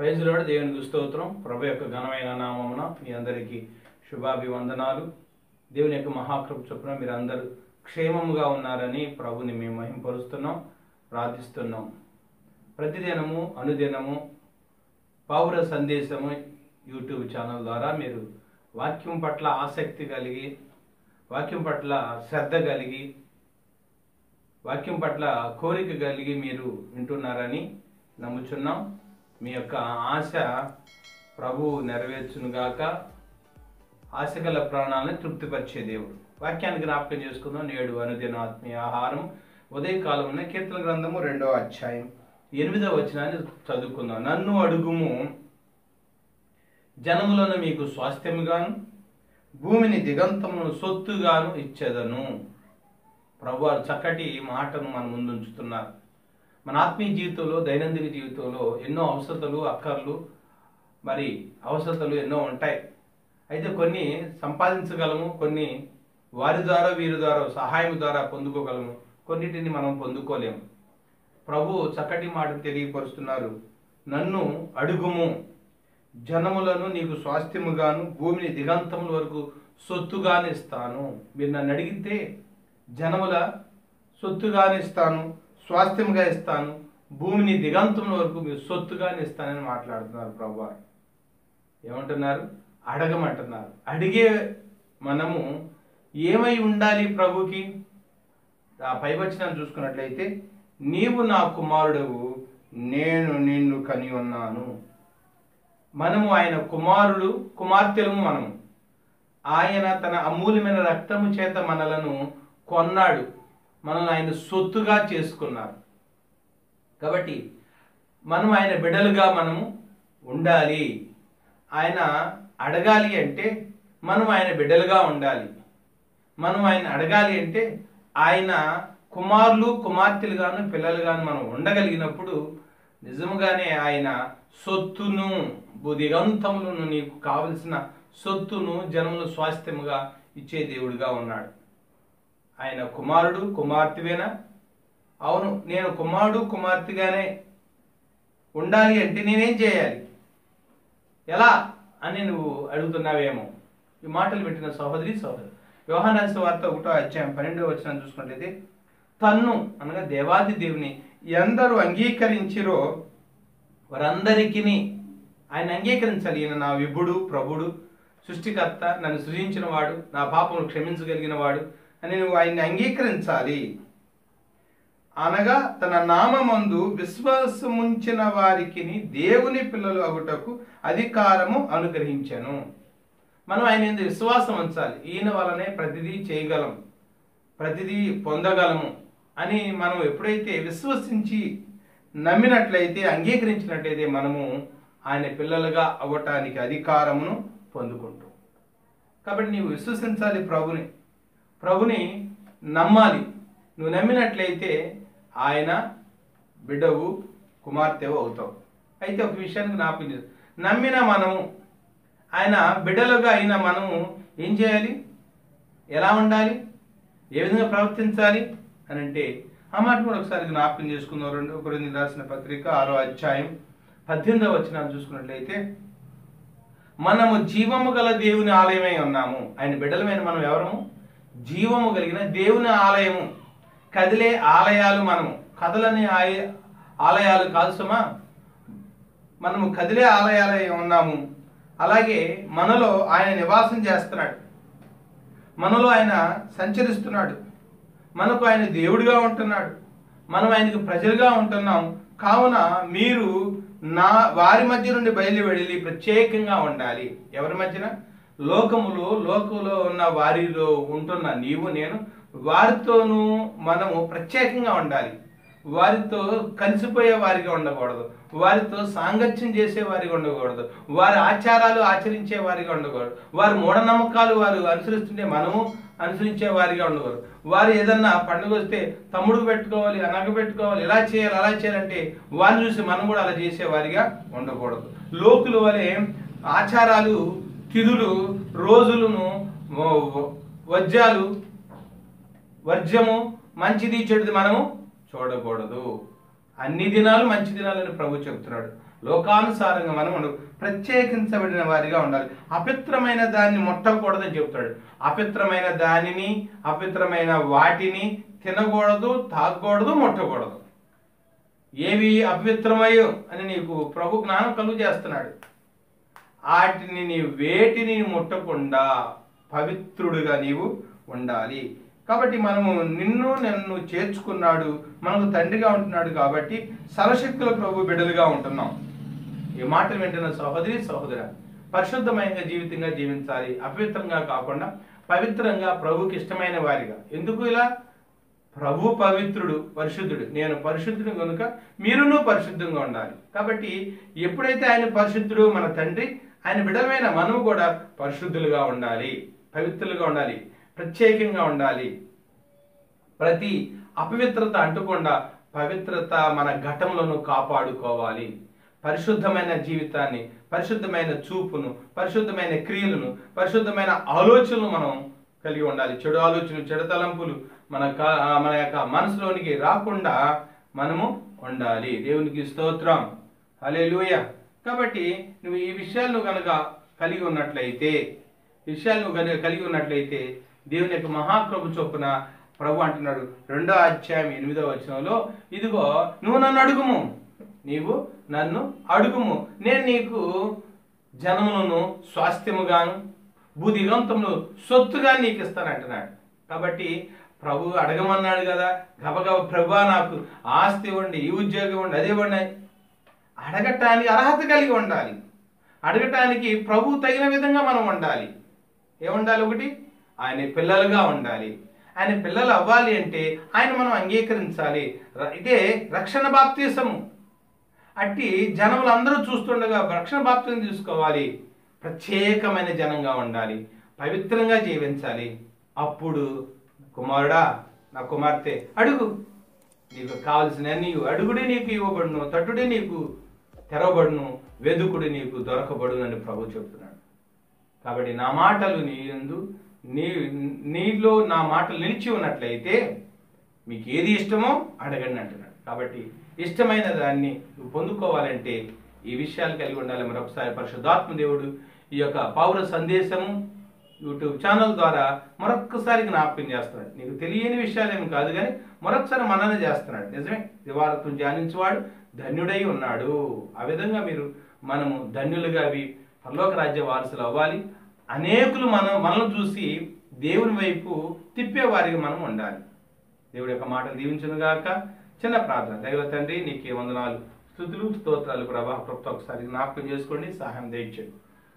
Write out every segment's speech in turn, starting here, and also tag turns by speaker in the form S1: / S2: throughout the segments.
S1: Praise load దేవునికి స్తోత్రం ప్రభు యొక్క ఘనమైన నామమున మీ అందరికీ శుభాభివందనాలు దేవుని యొక్క మహాకృప చొప్పున మీరు అందరూ క్షేమముగా ఉన్నారని ప్రభుని మేము మహింపరుస్తున్నాం ప్రార్థిస్తున్నాం ప్రతిదినము అనుదినము పౌర సందేశము యూట్యూబ్ ఛానల్ ద్వారా మీరు వాక్యం పట్ల ఆసక్తి కలిగి వాక్యం పట్ల శ్రద్ధ కలిగి వాక్యం పట్ల కోరిక కలిగి మీరు వింటున్నారని నమ్ముచున్నాం మీ యొక్క ఆశ ప్రభువు నెరవేర్చునుగాక ఆశ గల ప్రాణాలను తృప్తిపరిచే దేవుడు వాక్యాన్ని జ్ఞాపకం చేసుకుందాం నేడు అనుదిన ఆత్మీయ ఆహారం ఉదయకాలంలో కీర్తన గ్రంథము రెండో అధ్యాయం ఎనిమిదవ వచనాన్ని చదువుకుందాం నన్ను అడుగుము జనములను మీకు స్వాస్థ్యముగాను భూమిని దిగంతమును సొత్తుగాను ఇచ్చేదను ప్రభు వారు చక్కటి మాటను మన ముందు ఉంచుతున్నారు మన ఆత్మీయ జీవితంలో దైనందిన జీవితంలో ఎన్నో అవసరతలు అక్కర్లు మరి అవసరతలు ఎన్నో ఉంటాయి అయితే కొన్ని సంపాదించగలము కొన్ని వారి ద్వారా వీరి ద్వారా సహాయం ద్వారా పొందుకోగలము కొన్నిటిని మనం పొందుకోలేము ప్రభు చక్కటి మాట తెలియపరుస్తున్నారు నన్ను అడుగుము జనములను నీకు స్వాస్థ్యముగాను భూమిని దిగంతముల వరకు సొత్తుగానే ఇస్తాను మీరు నన్ను అడిగితే జనముల సొత్తుగానే ఇస్తాను స్వాస్థ్యముగా ఇస్తాను భూమిని దిగంతముల వరకు మీరు సొత్తుగానే ఇస్తానని మాట్లాడుతున్నారు ప్రభు వారు. ఏమంటున్నారు అడగమంటున్నారు అడిగే మనము ఏమై ఉండాలి ప్రభుకి ఆ పై వచనాన్ని చూసుకున్నట్లయితే నీవు నా కుమారుడవు నేను నిన్ను కని ఉన్నాను మనము ఆయన కుమారుడు కుమార్తెలము మనము ఆయన తన అమూల్యమైన రక్తము చేత మనలను కొన్నాడు మనల్ని ఆయన సొత్తుగా చేసుకున్నారు కాబట్టి మనం ఆయన బిడలుగా మనము ఉండాలి ఆయన అడగాలి అంటే మనం ఆయన బిడ్డలుగా ఉండాలి మనం ఆయన అడగాలి అంటే ఆయన కుమారులు కుమార్తెలుగాను పిల్లలుగాను మనం ఉండగలిగినప్పుడు నిజముగానే ఆయన సొత్తును బుదిగంతములను నీకు కావలసిన సొత్తును జనములు స్వాస్థ్యముగా ఇచ్చే దేవుడిగా ఉన్నాడు ఆయన కుమారుడు కుమార్తెవేనా అవును నేను కుమారుడు కుమార్తెగానే ఉండాలి అంటే నేనేం చేయాలి ఎలా అని నువ్వు అడుగుతున్నావేమో ఈ మాటలు పెట్టిన సహోదరి సహోదరు వ్యవహారాశ వార్త ఒకటో అధ్యాయం పన్నెండో వచ్చిన చూసుకున్నట్లయితే తన్ను అనగా దేవాది దేవుని ఎందరూ అంగీకరించిరో వారందరికీ ఆయన అంగీకరించాలి ఈయన నా విభుడు ప్రభుడు సృష్టికర్త నన్ను సృజించిన వాడు నా పాపములు క్షమించగలిగిన వాడు అని నువ్వు ఆయన్ని అంగీకరించాలి అనగా తన నామందు విశ్వాసముంచిన వారికి దేవుని పిల్లలు అగుటకు అధికారము అనుగ్రహించను మనం ఆయన ఎందు విశ్వాసం ఉంచాలి ఈయన వలనే ప్రతిదీ చేయగలం ప్రతిదీ పొందగలము అని మనం ఎప్పుడైతే విశ్వసించి నమ్మినట్లయితే అంగీకరించినట్లయితే మనము ఆయన పిల్లలుగా అవ్వటానికి అధికారమును పొందుకుంటాం కాబట్టి నీవు విశ్వసించాలి ప్రభుని ప్రభుని నమ్మాలి నువ్వు నమ్మినట్లయితే ఆయన బిడ్డవు కుమార్తెవు అవుతావు అయితే ఒక విషయానికి జ్ఞాపకం చేసు నమ్మిన మనము ఆయన బిడ్డలుగా అయిన మనము ఏం చేయాలి ఎలా ఉండాలి ఏ విధంగా ప్రవర్తించాలి అని అంటే ఆ మాట కూడా ఒకసారి జ్ఞాపకం చేసుకుందాం రెండు కొరింది రాసిన పత్రిక ఆరో అధ్యాయం పద్దెనిమిదవ వచ్చిన చూసుకున్నట్లయితే మనము జీవము గల దేవుని ఆలయమై ఉన్నాము ఆయన బిడ్డలమైన మనం ఎవరము జీవము కలిగిన దేవుని ఆలయము కదిలే ఆలయాలు మనము కదలని ఆయ- ఆలయాలు కాదు సుమా మనము కదిలే ఆలయాలై ఉన్నాము అలాగే మనలో ఆయన నివాసం చేస్తున్నాడు మనలో ఆయన సంచరిస్తున్నాడు మనకు ఆయన దేవుడిగా ఉంటున్నాడు మనం ఆయనకు ప్రజలుగా ఉంటున్నాం కావున మీరు నా వారి మధ్య నుండి బయలు వెళ్ళి ప్రత్యేకంగా ఉండాలి ఎవరి మధ్యన లోకములో లోకంలో ఉన్న వారిలో ఉంటున్న నీవు నేను వారితోనూ మనము ప్రత్యేకంగా ఉండాలి వారితో కలిసిపోయే వారిగా ఉండకూడదు వారితో సాంగత్యం చేసే వారిగా ఉండకూడదు వారి ఆచారాలు ఆచరించే వారిగా ఉండకూడదు వారి మూఢనమ్మకాలు వారు అనుసరిస్తుంటే మనము అనుసరించే వారిగా ఉండకూడదు వారు ఏదన్నా పండుగ వస్తే తమ్ముడు పెట్టుకోవాలి అనగ పెట్టుకోవాలి ఇలా చేయాలి అలా చేయాలంటే వారిని చూసి మనం కూడా అలా చేసే వారిగా ఉండకూడదు లోకుల వలె ఆచారాలు తిథులు రోజులను వ- వ- వజ్యాలు వర్జ్యము మంచిది చెడుది మనము చూడకూడదు అన్ని దినాలు మంచి దినాలని ప్రభు చెప్తున్నాడు లోకానుసారంగా మనం ఉండ ప్రత్యేకించబడిన వారిగా ఉండాలి అపవిత్రమైన దాన్ని ముట్టకూడదని చెప్తాడు అపవిత్రమైన దానిని అపవిత్రమైన వాటిని తినకూడదు తాగకూడదు ముట్టకూడదు ఏవి అపవిత్రమయ్యో అని నీకు ప్రభు జ్ఞానం కలుగు చేస్తున్నాడు వాటిని నీ వేటిని ముట్టకుండా పవిత్రుడుగా నీవు ఉండాలి కాబట్టి మనము నిన్ను నన్ను చేర్చుకున్నాడు మనకు తండ్రిగా ఉంటున్నాడు కాబట్టి సర్వశక్తుల ప్రభు బిడ్డలుగా ఉంటున్నాం ఈ మాటలు వింటున్న సహోదరి సహోదర పరిశుద్ధమైన జీవితంగా జీవించాలి అపవిత్రంగా కాకుండా పవిత్రంగా ప్రభుకి ఇష్టమైన వారిగా ఎందుకు ఇలా ప్రభు పవిత్రుడు పరిశుద్ధుడు నేను పరిశుద్ధుడు కనుక మీరును పరిశుద్ధంగా ఉండాలి కాబట్టి ఎప్పుడైతే ఆయన పరిశుద్ధుడు మన తండ్రి ఆయన బిడలమైన మనము కూడా పరిశుద్ధులుగా ఉండాలి పవిత్రులుగా ఉండాలి ప్రత్యేకంగా ఉండాలి ప్రతి అపవిత్రత అంటకుండా పవిత్రత మన ఘటంలోనూ కాపాడుకోవాలి పరిశుద్ధమైన జీవితాన్ని పరిశుద్ధమైన చూపును పరిశుద్ధమైన క్రియలను పరిశుద్ధమైన ఆలోచనలు మనం కలిగి ఉండాలి చెడు ఆలోచనలు చెడు తలంపులు మన కా- ఆ, మన యొక్క మనసులోనికి రాకుండా మనము ఉండాలి దేవునికి స్తోత్రం హల్లెలూయ కాబట్టి నువ్వు ఈ విషయాలను కనుక కలిగి ఉన్నట్లయితే ఈ విషయాలు నువ్వు కనుక కలిగి ఉన్నట్లయితే దేవుని యొక్క మహాప్రభు చొప్పున ప్రభు అంటున్నాడు రెండో అధ్యాయం ఎనిమిదో వచనంలో ఇదిగో నువ్వు నన్ను అడుగుము నీవు నన్ను అడుగుము నేను నీకు జనములను స్వాస్థ్యముగాను భూదిగంతములు సొత్తుగా నీకు ఇస్తానంటున్నాడు కాబట్టి ప్రభు అడగమన్నాడు కదా గబగబ ప్రభా నాకు ఆస్తి ఇవ్వండి ఈ ఉద్యోగం ఇవ్వండి అదే ఇవ్వండి అడగటానికి అర్హత కలిగి ఉండాలి అడగటానికి ప్రభు తగిన విధంగా మనం ఉండాలి ఏముండాలి ఒకటి ఆయన పిల్లలుగా ఉండాలి ఆయన పిల్లలు అవ్వాలి అంటే ఆయన మనం అంగీకరించాలి ర- ఇదే రక్షణ బాప్తీసము అట్టి జనములు అందరూ చూస్తుండగా రక్షణ బాప్తిని తీసుకోవాలి ప్రత్యేకమైన జనంగా ఉండాలి పవిత్రంగా జీవించాలి అప్పుడు కుమారుడా నా కుమార్తె అడుగు నీకు కావలసిన నీవు అడుగుడి నీకు ఇవ్వబడును తట్టుడి నీకు తెరవబడును వెదుకుడి నీకు దొరకబడును అని ప్రభు చెప్తున్నాడు కాబట్టి నా మాటలు నీ యందు నీ నీలో నా మాటలు నిలిచి ఉన్నట్లయితే మీకు ఏది ఇష్టమో అడగండి అంటున్నాడు కాబట్టి ఇష్టమైన దాన్ని నువ్వు పొందుకోవాలంటే ఈ విషయాలు కలిగి ఉండాలి మరొకసారి పరిశుద్ధాత్మ దేవుడు ఈ యొక్క పౌర సందేశము యూట్యూబ్ ఛానల్ ద్వారా మరొక్కసారి జ్ఞాపకం చేస్తున్నాడు నీకు తెలియని విషయాలు ఏమి కాదు కానీ మరొకసారి మనన చేస్తున్నాడు నిజమే దివారత్వం ధ్యానించేవాడు ధన్యుడై ఉన్నాడు ఆ విధంగా మీరు మనము ధన్యులుగా అవి పరలోక రాజ్య వారసులు అవ్వాలి అనేకులు మనం మనల్ని చూసి దేవుని వైపు తిప్పేవారిగా మనం ఉండాలి దేవుడి యొక్క మాటలు దీవించును గాక చిన్న ప్రార్థన దగ్గర తండ్రి నీకే వందనాలు స్థుతులు స్తోత్రాలు ప్రభా ప్రభుత్వం ఒకసారి జ్ఞాపకం చేసుకోండి సహాయం దయచేయండి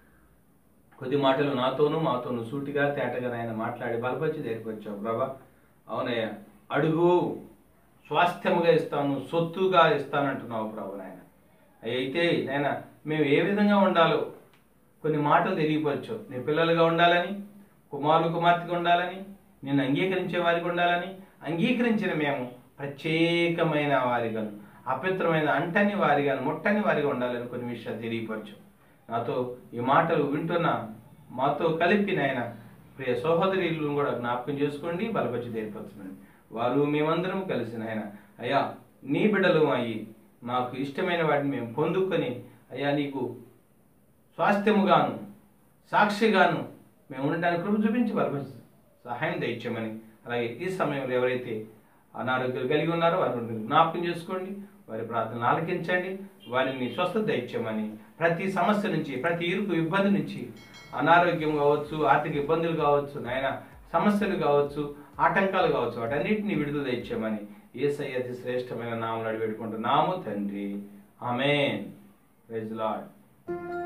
S1: కొద్ది మాటలు నాతోనూ మాతోనూ సూటిగా తేటగా నాయన మాట్లాడి బలపరిచి దగ్గరికి వచ్చావు ప్రభా అవునయ్య అడుగు స్వాస్థ్యముగా ఇస్తాను సొత్తుగా ఇస్తానంటున్నావు ప్రభు నాయన అయితే నాయన మేము ఏ విధంగా ఉండాలో కొన్ని మాటలు తెలియపరచు నీ పిల్లలుగా ఉండాలని కుమారులు కుమార్తెగా ఉండాలని నేను అంగీకరించే వారికి ఉండాలని అంగీకరించిన మేము ప్రత్యేకమైన వారిగాను అపవిత్రమైన అంటని వారిగాను ముట్టని వారిగా ఉండాలని కొన్ని విషయాలు తెలియపరచు నాతో ఈ మాటలు వింటున్న మాతో కలిపి నాయన ప్రియ సహోదరులను కూడా జ్ఞాపకం చేసుకోండి బలపరిచి ఏర్పరచండి వారు మేమందరం కలిసి నాయన అయ్యా నీ బిడ్డలు అయ్యి మాకు ఇష్టమైన వాటిని మేము పొందుకొని అయ్యా నీకు స్వాస్థ్యముగాను సాక్షిగాను మేము ఉండడానికి కృప చూపించి బలపరిచి సహాయం దయచేయమని అలాగే ఈ సమయంలో ఎవరైతే అనారోగ్యాలు కలిగి ఉన్నారో వారిని జ్ఞాపకం చేసుకోండి వారి ప్రార్థనలు ఆలకించండి వారిని స్వస్థత దయచేయమని ప్రతి సమస్య నుంచి ప్రతి ఇరుకు ఇబ్బంది నుంచి అనారోగ్యం కావచ్చు ఆర్థిక ఇబ్బందులు కావచ్చు నాయన సమస్యలు కావచ్చు ఆటంకాలు కావచ్చు వాటన్నిటిని విడుదల ఇచ్చామని ఏసై అతి శ్రేష్టమైన నామలు అడిగి పెట్టుకుంటున్నాము తండ్రి ఆమెన్ ప్రైజ్ లార్డ్